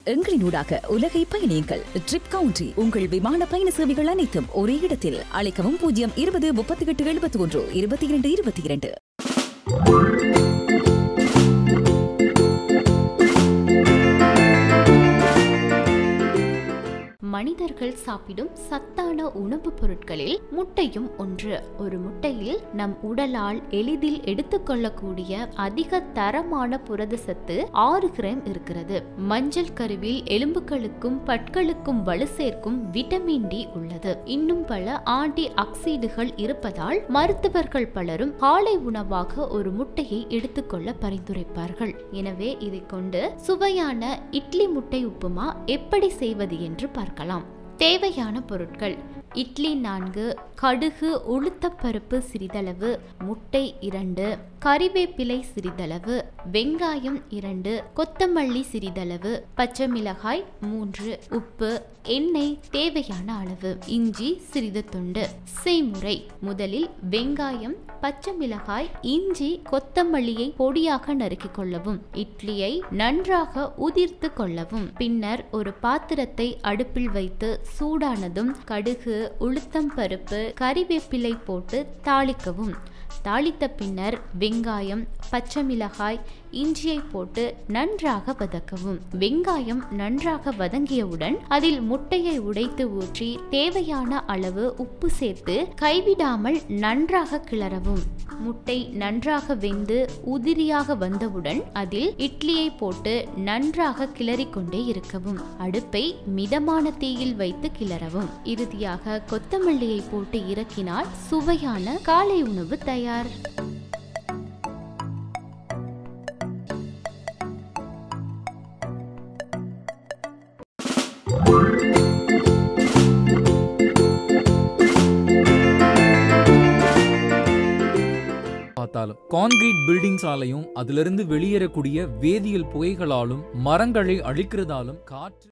எங்களினூடாக உலகை பயணியுங்கள் trip county உங்கள் விமான பயண சேவைகள் அனைத்தும் ஒரே இடத்தில் அழைக்கவும் பூஜ்ஜியம் இருபது முப்பத்தி எட்டு எழுபத்தி ஒன்று இருபத்தி இரண்டு இருபத்தி இரண்டு மனிதர்கள் சாப்பிடும் சத்தான உணவுப் பொருட்களில் முட்டையும் ஒன்று ஒரு முட்டையில் நம் உடலால் எளிதில் எடுத்துக்கொள்ளக்கூடிய அதிக தரமான புரத சத்து ஆறு கிராம் இருக்கிறது மஞ்சள் கருவில் எலும்புகளுக்கும் பற்களுக்கும் வலு சேர்க்கும் விட்டமின் டி உள்ளது இன்னும் பல ஆன்டி ஆக்சைடுகள் இருப்பதால் மருத்துவர்கள் பலரும் காலை உணவாக ஒரு முட்டையை எடுத்துக்கொள்ள பரிந்துரைப்பார்கள் எனவே இதை கொண்டு சுவையான இட்லி முட்டை உப்புமா எப்படி செய்வது என்று பார்க்கலாம் தேவையான பொருட்கள் இட்லி நான்கு கடுகு உளுத்தப்பருப்பு சிறிதளவு முட்டை இரண்டு கறிவேப்பிலை சிறிதளவு வெங்காயம் இரண்டு கொத்தமல்லி சிறிதளவு பச்சை மிளகாய் மூன்று உப்பு எண்ணெய் தேவையான அளவு இஞ்சி சிறிது துண்டு செய்முறை முதலில் வெங்காயம் பச்சை மிளகாய் இஞ்சி கொத்தமல்லியை பொடியாக நறுக்கிக் கொள்ளவும் இட்லியை நன்றாக உதிர்த்து கொள்ளவும் பின்னர் ஒரு பாத்திரத்தை அடுப்பில் வைத்து சூடானதும் கடுகு உளுத்தம் பருப்பு கறிவேப்பிலை போட்டு தாளிக்கவும் தாளித்த பின்னர் வெங்காயம் பச்சை மிளகாய் இஞ்சியை போட்டு நன்றாக வதக்கவும் வெங்காயம் நன்றாக வதங்கியவுடன் அதில் முட்டையை உடைத்து ஊற்றி தேவையான அளவு உப்பு சேர்த்து கைவிடாமல் நன்றாக கிளறவும் முட்டை நன்றாக வெந்து உதிரியாக வந்தவுடன் அதில் இட்லியை போட்டு நன்றாக கிளறிக்கொண்டே இருக்கவும் அடுப்பை மிதமான தீயில் வைத்து கிளறவும் இறுதியாக கொத்தமல்லியை போட்டு இறக்கினால் சுவையான காலை உணவு தயார் பார்த்தாலும் கான்கிரீட் பில்டிங்ஸாலையும் அதிலிருந்து வெளியேறக்கூடிய வேதியியல் புகைகளாலும் மரங்களை அழிக்கிறதாலும் காற்று